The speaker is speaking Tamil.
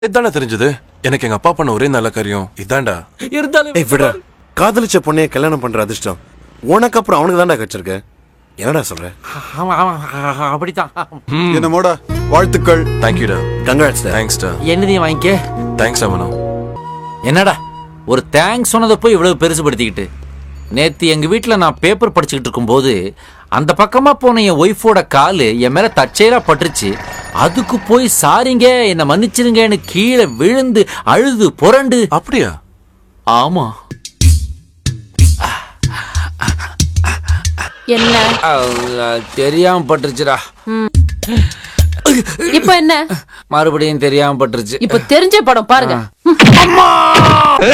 இதாண்டா தெரிஞ்சது எனக்கு எங்க அப்பா பண்ண ஒரே நல்ல காரியம் இதாண்டா இருந்தாலும் ஏய் விடுறா காதலிச்ச பொண்ணைய கல்யாணம் பண்ற அதிர்ஷ்டம் உனக்கு அப்புறம் அவனுக்கு தான்டா கிடைச்சிருக்கு என்னடா சொல்ற ஆமா ஆமா அப்படித்தான் என்னமோட வாழ்த்துக்கள் தேங்க்யூடா கங்காட்ஸ் தேங்க்ஸ்டா என்னதையும் வாங்கிக்க தேங்க்ஸ் அவனோ என்னடா ஒரு தேங்க்ஸ் சொன்னதை போய் இவ்வளவு பெருசுபடுத்திக்கிட்டு நேத்து எங்க வீட்ல நான் பேப்பர் படிச்சுக்கிட்டு இருக்கும்போது அந்த பக்கமா போன என் ஒய்ஃபோட காலு என் மேல தற்செயலா பட்டுருச்சு அதுக்கு போய் சாரிங்க என்னை மன்னிச்சிருங்கன்னு கீழே விழுந்து அழுது புரண்டு அப்படியா ஆமா என்ன அஹ், தெரியாம பட்டுருச்சுடா இப்ப என்ன மறுபடியும் தெரியாம பட்டுருச்சு இப்ப தெரிஞ்ச படம் பாருங்க